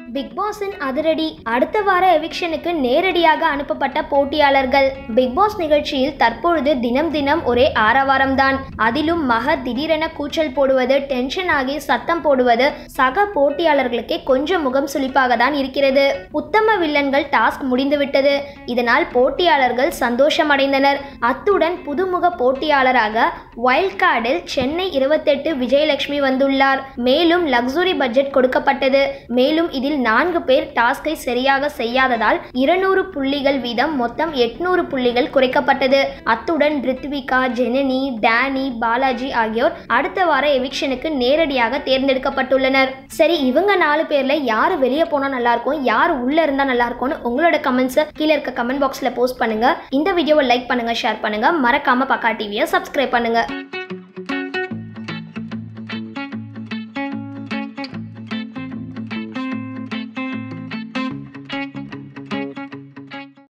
big பாஸின் அதிரடி அடுத்த வார எவிக்ஷனுக்கு நேரடியாக அனுப்பப்பட்ட போட்டியாளர்கள் பிக் பாஸ் நிகழ்ச்சியில் தற்பொழுது தினம் தினம் ஒரே ஆரவாரம்தான் அதிலும் மக திடீரென கூச்சல் போடுவது டென்ஷன் ஆகி சத்தம் போடுவது சக போட்டியாளர்களுக்கே கொஞ்சம் முகம் சுளிப்பாக தான் இருக்கிறது உத்தம வில்லன்கள் டாஸ்க் முடிந்துவிட்டது இதனால் போட்டியாளர்கள் சந்தோஷமடைந்தனர் அத்துடன் புதுமுக போட்டியாளராக வைல்ட் கார்டில் சென்னை இருபத்தெட்டு விஜயலட்சுமி வந்துள்ளார் மேலும் லக்ஸுரி பட்ஜெட் கொடுக்கப்பட்டது மேலும் இதில் நான்கு பேர் டாஸ்கை சரியாக செய்யாததால் இருநூறு புள்ளிகள் வீதம் மொத்தம் எட்நூறு புள்ளிகள் குறைக்கப்பட்டது அத்துடன் ரித்விகா ஜெனனி டேனி பாலாஜி ஆகியோர் அடுத்த வார எவிக்ஷனுக்கு நேரடியாக தேர்ந்தெடுக்கப்பட்டுள்ளனர் சரி இவங்க நாலு பேர்ல யார் வெளியே போனா நல்லா இருக்கும் யார் உள்ள இருந்தா நல்லா இருக்கும்னு உங்களோட கமெண்ட்ஸை கீழே இருக்க கமெண்ட் பாக்ஸ்ல போஸ்ட் பண்ணுங்க இந்த வீடியோவை லைக் பண்ணுங்க ஷேர் பண்ணுங்க மறக்காம பக்கா டிவியை சப்ஸ்கிரைப் பண்ணுங்க